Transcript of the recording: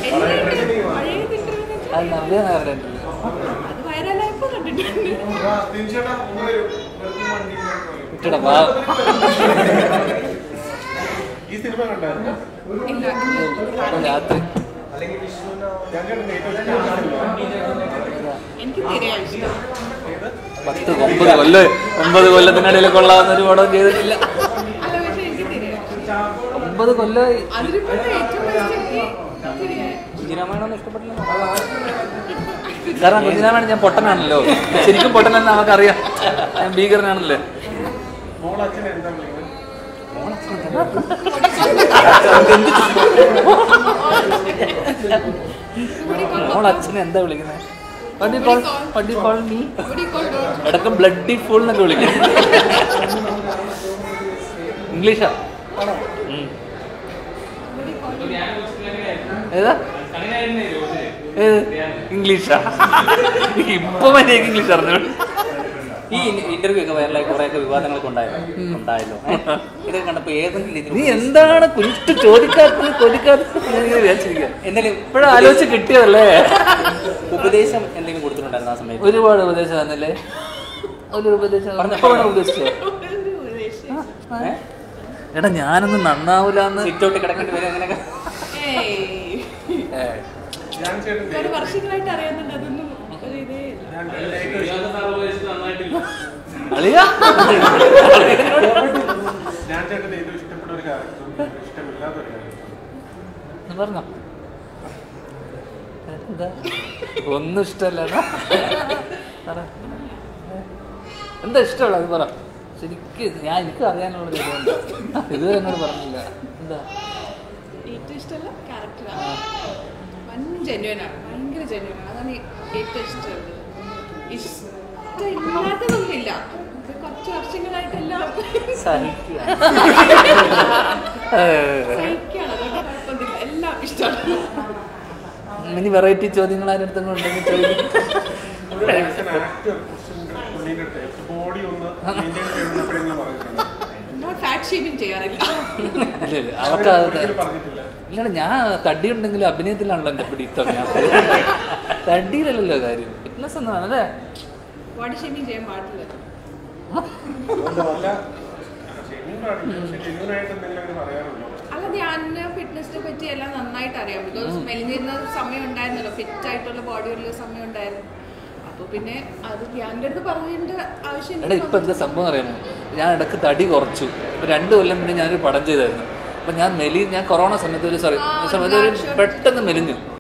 പഴയ interview ഒക്കെ അത് നവ്യ നായരുടെ അത് വൈറലായപ്പോ കണ്ടിട്ടുണ്ട് ഇട്ടടാ വാ ഈ സിനിമ കണ്ടായിരുന്നു ഇല്ല ഇല്ല. ഇപ്പൊ രാത്രി ഞാൻ കണ്ടിട്ട് ഏറ്റവും ഇഷ്ടപ്പെട്ട എനിക്ക് തിരയാ ഇഷ്ടം പത്ത് ഒമ്പത് കൊല്ലം ഒമ്പത് കൊല്ലത്തിനിടയിൽ കൊള്ളാവുന്ന ഒരു പടം ചെയ്തിട്ടില്ല അല്ല പക്ഷെ എനിക്ക് തിരയാ ഇഷ്ടം. ഒമ്പത് കൊല്ലമായി അതിലിപ്പോ ഏറ്റവും ബെസ്റ്റ് എനിക്ക് തിരയാ കുഞ്ഞിരാമായണമൊന്നും ഇഷ്ടപ്പെട്ടില്ല കാരണം കുഞ്ഞിരാമായണം ഞാൻ പൊട്ടനാണല്ലോ ശരിക്കും പൊട്ടനെന്ന് നമുക്കറിയാം ഞാൻ ഭീകരനാണല്ലോ മോൾ അച്ഛൻ എന്താ വിളിക്കുന്നത് മോൾ അച്ഛനെ എന്താ വിളിക്കുന്നത് പണ്ടി കോൾ പണ്ടി കോൾ നീ What do you call dog? ഇടക്ക് ബ്ലഡി ഫുൾ എന്നൊക്കെ വിളിക്കും ഇംഗ്ലീഷാ ഉം. What do you call ഏതാ ഏത് ഇംഗ്ലീഷാ ഇപ്പൊ മര്യാദക്ക് ഇംഗ്ലീഷ് അറിഞ്ഞു ഈ ഇന്റർവ്യൂ ഒക്കെ വൈറലായി കുറെ ഒക്കെ വിവാദങ്ങളൊക്കെ ഉണ്ടായല്ലോ ഉണ്ടായല്ലോ ഏ? ഇതൊക്കെ കണ്ടപ്പോ ഏതെങ്കിലും നീ രീതിയിൽ എന്താണ് കുഞ്ഞിട്ട് ചോദിക്കാത്തത് കൊതിക്കാത്തത് ഞാൻ ഇങ്ങനെ വിചാരിച്ചിരിക്കുക എന്തെങ്കിലും ഇപ്പോഴും ആലോചിച്ച് കിട്ടിയതല്ലേ ഉപദേശം എന്തെങ്കിലും കൊടുത്തിട്ടുണ്ടായിരുന്നു ആ സമയത്ത് ഒരുപാട് ഉപദേശം തന്നല്ലേ ഒരു ഉപദേശം ഇപ്പൊ വേണം ഉപദേശിച്ചോ ഒരു ഉപദേശം. എടാ ഞാനൊന്നും നന്നാവൂലെന്ന് സിറ്റൗട്ട് കിടക്കേണ്ടി വരും അങ്ങനെയൊക്കെ ഏയ്. ഞാൻ ചേട്ടൻ ഒരു വർഷങ്ങളായിട്ട് അറിയാന്നുണ്ട് അതൊന്നും ഒരു ഇതേ ഇല്ല. അളിയാ ഞാൻ ചേട്ടൻ്റെ ഏറ്റവും ഇഷ്ടപ്പെട്ട ഒരു ക്യാരക്ടറും ഇഷ്ടമില്ലാത്ത ഒരു ക്യാരക്ടറും പറഞ്ഞോ എന്താ ഒന്നും ഇഷ്ടമല്ല പറ എന്താ ഇഷ്ടമുള്ള അത് പറ ശരിക്കും ഞാൻ എനിക്ക് അറിയാനുള്ള ഒരു ഇതുണ്ട് ഇതുവരെ എന്നോട് പറഞ്ഞില്ല എന്താ ഏറ്റവും ഇഷ്ടമുള്ള ക്യാരക്ടറാണ് വൻ ജെന്യുവനാണ് ഭയങ്കര ജെന്യുവനാണ് അതാണ് ഈ ഏറ്റവും ഇഷ്ടമുള്ളത് ഇഷ്ടമില്ലാത്തതൊന്നുമില്ല ഇത് കുറച്ച് വർഷങ്ങളായിട്ടെല്ലാം സഹിക്കുക സഹിക്കാണ് അതുകൊണ്ട് കുഴപ്പമൊന്നുമില്ല എല്ലാം ഇഷ്ടമാണ് ഇനി വെറൈറ്റി ചോദ്യങ്ങൾ ആരെടുത്തും ഉണ്ടെങ്കിൽ ചോദിക്കും ആക്ടർ പുള്ളിൻ്റെ അടുത്ത് ബോഡി ഒന്ന് മെയിൻറ്റെയിൻ ചെയ്യണമെന്ന് പറഞ്ഞിട്ടുണ്ട് നോട്ട് ഫാറ്റ് ഷേപ്പിംഗ് ചെയ്യാറില്ല ഇല്ല ഇല്ല അവർക്ക് അത് ഒരിക്കലും പറഞ്ഞിട്ടില്ല ഇല്ലടാ ഞാൻ തടി ഉണ്ടെങ്കിലും അഭിനയത്തിലാണല്ലോ എൻ്റെ പിടിത്തം ഞാൻ തടിയിലല്ലല്ലോ കാര്യം ഫിറ്റ്നസ് എന്നാണ് അല്ലേ ബോഡി ഷേപ്പിംഗ് ചെയ്യാൻ പാടില്ല അതുകൊണ്ടല്ല ഷെയ്മിങ് പാടില്ല പക്ഷെ ജെന്യൂനായിട്ട് എന്തെങ്കിലും അങ്ങനെ പറയാറുണ്ടോ അല്ല ഞാൻ ഫിറ്റ്നസിനെ പറ്റി എല്ലാം നന്നായിട്ട് അറിയാം ബിക്കോസ് മെലിഞ്ഞിരുന്ന സമയം ഉണ്ടായിരുന്നല്ലോ ഫിറ്റ് ആയിട്ടുള്ള ബോഡിയുള്ള സമയം ഉണ്ടായിരുന്നു അപ്പൊ പിന്നെ അത് ധ്യാൻ്റെ അടുത്ത് പറഞ്ഞതിന്റെ ആവശ്യം എടാ ഇപ്പൊ എന്താ സംഭവം അറിയാമോ ഞാൻ ഇടക്ക് തടി കുറച്ചു ഇപ്പൊ രണ്ട് കൊല്ലം മുന്നേ ഞാനൊരു പടം ചെയ്തായിരുന്നു അപ്പൊ ഞാൻ മെലി ഞാൻ കൊറോണ സമയത്ത് ഒരു സോറി ആ, സമയത്ത് ഒരു black shirt പെട്ടെന്ന് മെലിഞ്ഞു